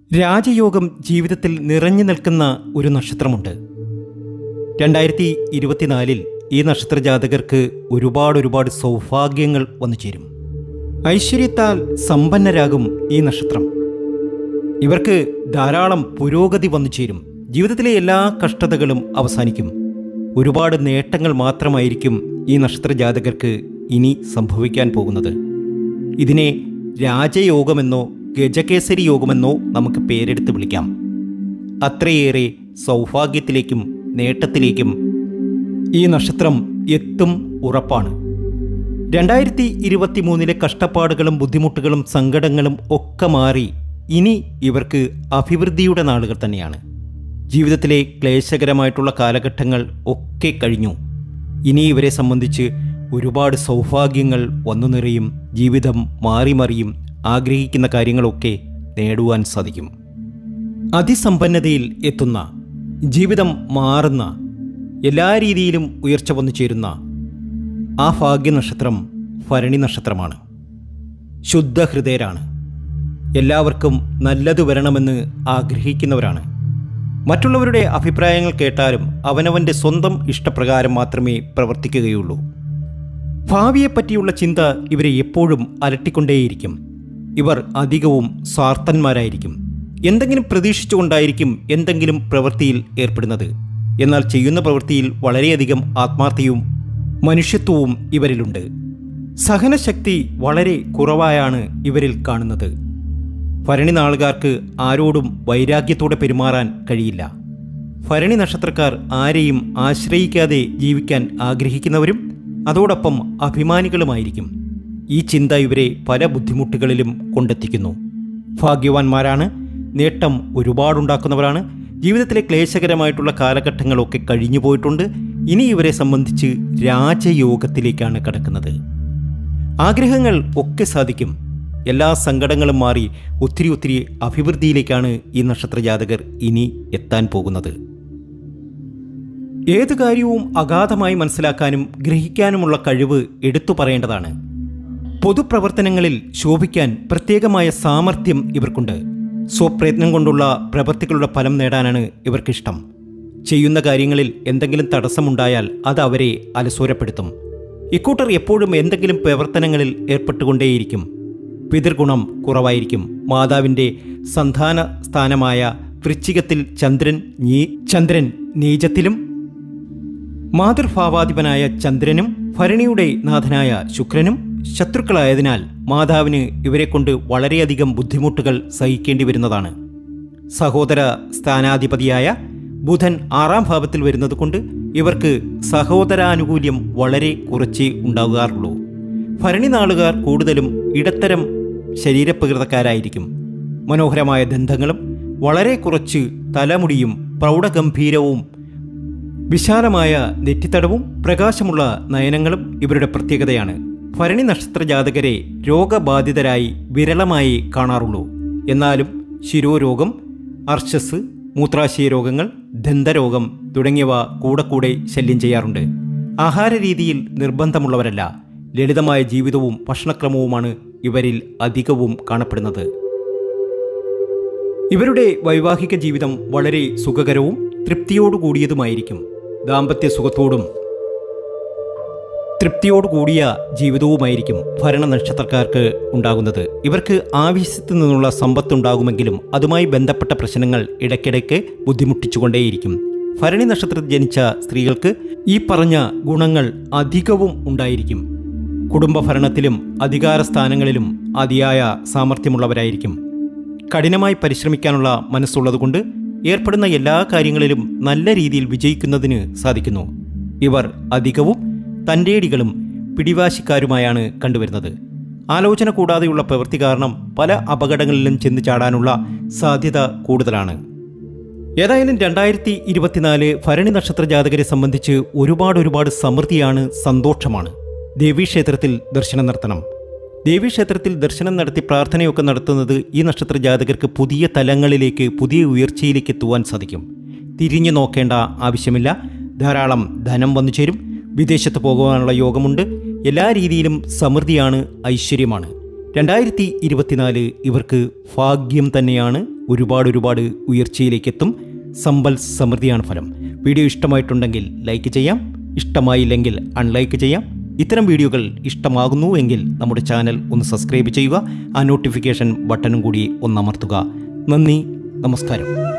രാജയോഗം ജീവിതത്തിൽ നിറഞ്ഞു നിൽക്കുന്ന ഒരു നക്ഷത്രമുണ്ട് രണ്ടായിരത്തി ഇരുപത്തിനാലിൽ ഈ നക്ഷത്ര ജാതകർക്ക് ഒരുപാട് ഒരുപാട് സൗഭാഗ്യങ്ങൾ വന്നു ചേരും ഐശ്വര്യത്താൽ സമ്പന്നരാകും ഈ നക്ഷത്രം ഇവർക്ക് ധാരാളം പുരോഗതി വന്നു ചേരും ജീവിതത്തിലെ എല്ലാ കഷ്ടതകളും അവസാനിക്കും ഒരുപാട് നേട്ടങ്ങൾ മാത്രമായിരിക്കും ഈ നക്ഷത്ര ജാതകർക്ക് ഇനി സംഭവിക്കാൻ പോകുന്നത് ഇതിനെ രാജയോഗമെന്നോ ഗജകേസരി യോഗമെന്നോ നമുക്ക് പേരെടുത്ത് വിളിക്കാം അത്രയേറെ സൗഭാഗ്യത്തിലേക്കും നേട്ടത്തിലേക്കും ഈ നക്ഷത്രം എത്തും ഉറപ്പാണ് രണ്ടായിരത്തി ഇരുപത്തി മൂന്നിലെ കഷ്ടപ്പാടുകളും ബുദ്ധിമുട്ടുകളും സങ്കടങ്ങളും ഒക്കെ മാറി ഇനി ഇവർക്ക് അഭിവൃദ്ധിയുടെ നാളുകൾ തന്നെയാണ് ജീവിതത്തിലെ ക്ലേശകരമായിട്ടുള്ള കാലഘട്ടങ്ങൾ ഒക്കെ കഴിഞ്ഞു ഇനി ഇവരെ സംബന്ധിച്ച് ഒരുപാട് സൗഭാഗ്യങ്ങൾ വന്നു നിറയും ജീവിതം മാറി മറിയും ആഗ്രഹിക്കുന്ന കാര്യങ്ങളൊക്കെ നേടുവാൻ സാധിക്കും അതിസമ്പന്നതയിൽ എത്തുന്ന ജീവിതം മാറുന്ന എല്ലാ രീതിയിലും ഉയർച്ച വന്നു ചേരുന്ന ആ ഭാഗ്യനക്ഷത്രം ഭരണി നക്ഷത്രമാണ് ശുദ്ധഹൃദയരാണ് എല്ലാവർക്കും നല്ലത് വരണമെന്ന് ആഗ്രഹിക്കുന്നവരാണ് മറ്റുള്ളവരുടെ അഭിപ്രായങ്ങൾ കേട്ടാലും അവനവൻ്റെ സ്വന്തം ഇഷ്ടപ്രകാരം മാത്രമേ പ്രവർത്തിക്കുകയുള്ളൂ ഭാവിയെപ്പറ്റിയുള്ള ചിന്ത ഇവരെ എപ്പോഴും അലട്ടിക്കൊണ്ടേയിരിക്കും ഇവർ അധികവും സ്വാർത്ഥന്മാരായിരിക്കും എന്തെങ്കിലും പ്രതീക്ഷിച്ചുകൊണ്ടായിരിക്കും എന്തെങ്കിലും പ്രവൃത്തിയിൽ ഏർപ്പെടുന്നത് എന്നാൽ ചെയ്യുന്ന പ്രവൃത്തിയിൽ വളരെയധികം ആത്മാർത്ഥയും മനുഷ്യത്വവും ഇവരിലുണ്ട് സഹനശക്തി വളരെ കുറവായാണ് ഇവരിൽ കാണുന്നത് ഭരണി നാളുകാർക്ക് ആരോടും വൈരാഗ്യത്തോടെ പെരുമാറാൻ കഴിയില്ല ഭരണി നക്ഷത്രക്കാർ ആരെയും ആശ്രയിക്കാതെ ജീവിക്കാൻ ആഗ്രഹിക്കുന്നവരും അതോടൊപ്പം അഭിമാനികളുമായിരിക്കും ഈ ചിന്ത ഇവരെ പല ബുദ്ധിമുട്ടുകളിലും കൊണ്ടെത്തിക്കുന്നു ഭാഗ്യവാന്മാരാണ് നേട്ടം ഒരുപാടുണ്ടാക്കുന്നവരാണ് ജീവിതത്തിലെ ക്ലേശകരമായിട്ടുള്ള കാലഘട്ടങ്ങളൊക്കെ കഴിഞ്ഞു പോയിട്ടുണ്ട് ഇനി ഇവരെ സംബന്ധിച്ച് രാജയോഗത്തിലേക്കാണ് കടക്കുന്നത് ആഗ്രഹങ്ങൾ ഒക്കെ സാധിക്കും എല്ലാ സങ്കടങ്ങളും മാറി ഒത്തിരി ഒത്തിരി അഭിവൃദ്ധിയിലേക്കാണ് ഈ നക്ഷത്ര ജാതകർ ഇനി എത്താൻ പോകുന്നത് ഏത് കാര്യവും അഗാധമായി മനസ്സിലാക്കാനും ഗ്രഹിക്കാനുമുള്ള കഴിവ് എടുത്തു പറയേണ്ടതാണ് പൊതുപ്രവർത്തനങ്ങളിൽ ശോഭിക്കാൻ പ്രത്യേകമായ സാമർഥ്യം ഇവർക്കുണ്ട് സ്വപ്രയത്നം കൊണ്ടുള്ള പ്രവൃത്തികളുടെ ഫലം നേടാനാണ് ഇവർക്കിഷ്ടം ചെയ്യുന്ന കാര്യങ്ങളിൽ എന്തെങ്കിലും തടസ്സമുണ്ടായാൽ അത് അവരെ അലസൂരപ്പെടുത്തും ഇക്കൂട്ടർ എപ്പോഴും എന്തെങ്കിലും പ്രവർത്തനങ്ങളിൽ ഏർപ്പെട്ടുകൊണ്ടേയിരിക്കും പിതൃഗുണം കുറവായിരിക്കും മാതാവിൻ്റെ സന്താന സ്ഥാനമായ വൃശ്ചികത്തിൽ ചന്ദ്രൻ നീ ചന്ദ്രൻ നീചത്തിലും മാതൃഭാവാധിപനായ ചന്ദ്രനും ഭരണിയുടെ നാഥനായ ശുക്രനും ശത്രുക്കളായതിനാൽ മാതാവിന് ഇവരെ കൊണ്ട് വളരെയധികം ബുദ്ധിമുട്ടുകൾ സഹിക്കേണ്ടി വരുന്നതാണ് സഹോദര സ്ഥാനാധിപതിയായ ബുധൻ ആറാം ഭാവത്തിൽ വരുന്നത് കൊണ്ട് ഇവർക്ക് സഹോദരാനുകൂല്യം വളരെ കുറച്ചേ ഉണ്ടാകാറുള്ളൂ ഭരണി നാളുകാർ കൂടുതലും ഇടത്തരം ശരീരപ്രകൃതക്കാരായിരിക്കും മനോഹരമായ ദന്തങ്ങളും വളരെ കുറച്ച് തലമുടിയും പ്രൗഢഗംഭീരവും വിശാലമായ നെറ്റിത്തടവും പ്രകാശമുള്ള നയനങ്ങളും ഇവരുടെ പ്രത്യേകതയാണ് ഭരണി നക്ഷത്ര ജാതകരെ രോഗബാധിതരായി വിരളമായി കാണാറുള്ളൂ എന്നാലും ശിരോരോഗം അർശസ് മൂത്രാശയ രോഗങ്ങൾ ദന്തരോഗം തുടങ്ങിയവ കൂടെ കൂടെ ശല്യം ചെയ്യാറുണ്ട് ആഹാര രീതിയിൽ നിർബന്ധമുള്ളവരല്ല ലളിതമായ ജീവിതവും ഭക്ഷണക്രമവുമാണ് ഇവരിൽ അധികവും കാണപ്പെടുന്നത് ഇവരുടെ വൈവാഹിക ജീവിതം വളരെ സുഖകരവും തൃപ്തിയോടുകൂടിയതുമായിരിക്കും ദാമ്പത്യ സുഖത്തോടും തൃപ്തിയോടുകൂടിയ ജീവിതവുമായിരിക്കും ഭരണ നക്ഷത്രക്കാർക്ക് ഉണ്ടാകുന്നത് ഇവർക്ക് ആവശ്യത്തിൽ നിന്നുള്ള സമ്പത്തുണ്ടാകുമെങ്കിലും അതുമായി ബന്ധപ്പെട്ട പ്രശ്നങ്ങൾ ഇടയ്ക്കിടയ്ക്ക് ബുദ്ധിമുട്ടിച്ചുകൊണ്ടേയിരിക്കും ഭരണി നക്ഷത്രത്തിൽ ജനിച്ച സ്ത്രീകൾക്ക് ഈ പറഞ്ഞ ഗുണങ്ങൾ അധികവും ഉണ്ടായിരിക്കും കുടുംബഭരണത്തിലും അധികാര സ്ഥാനങ്ങളിലും അതിയായ സാമർഥ്യമുള്ളവരായിരിക്കും കഠിനമായി പരിശ്രമിക്കാനുള്ള മനസ്സുള്ളതുകൊണ്ട് ഏർപ്പെടുന്ന എല്ലാ കാര്യങ്ങളിലും നല്ല രീതിയിൽ വിജയിക്കുന്നതിന് സാധിക്കുന്നു ഇവർ അധികവും തൻ്റെടികളും പിടിവാശിക്കാരുമായാണ് കണ്ടുവരുന്നത് ആലോചന കൂടാതെയുള്ള പ്രവൃത്തി കാരണം പല അപകടങ്ങളിലും ചെന്ന് ചാടാനുള്ള സാധ്യത കൂടുതലാണ് ഏതായാലും രണ്ടായിരത്തി ഇരുപത്തിനാല് ഭരണി നക്ഷത്ര ജാതകരെ സംബന്ധിച്ച് ഒരുപാട് ഒരുപാട് സമൃദ്ധിയാണ് സന്തോഷമാണ് ദേവീക്ഷേത്രത്തിൽ ദർശനം നടത്തണം ദേവീക്ഷേത്രത്തിൽ ദർശനം നടത്തി പ്രാർത്ഥനയൊക്കെ നടത്തുന്നത് ഈ നക്ഷത്ര ജാതകർക്ക് പുതിയ തലങ്ങളിലേക്ക് പുതിയ ഉയർച്ചയിലേക്ക് എത്തുവാൻ സാധിക്കും തിരിഞ്ഞു നോക്കേണ്ട ആവശ്യമില്ല ധാരാളം ധനം വന്നു ചേരും വിദേശത്ത് പോകുവാനുള്ള യോഗമുണ്ട് എല്ലാ രീതിയിലും സമൃദ്ധിയാണ് ഐശ്വര്യമാണ് രണ്ടായിരത്തി ഇരുപത്തിനാല് ഇവർക്ക് ഭാഗ്യം തന്നെയാണ് ഒരുപാട് ഒരുപാട് ഉയർച്ചയിലേക്ക് എത്തും സമ്പൽ സമൃദ്ധിയാണ് ഫലം വീഡിയോ ഇഷ്ടമായിട്ടുണ്ടെങ്കിൽ ലൈക്ക് ചെയ്യാം ഇഷ്ടമായില്ലെങ്കിൽ അൺലൈക്ക് ചെയ്യാം ഇത്തരം വീഡിയോകൾ ഇഷ്ടമാകുന്നു എങ്കിൽ നമ്മുടെ ചാനൽ ഒന്ന് സബ്സ്ക്രൈബ് ചെയ്യുക ആ നോട്ടിഫിക്കേഷൻ ബട്ടണും കൂടി ഒന്ന് അമർത്തുക നന്ദി നമസ്കാരം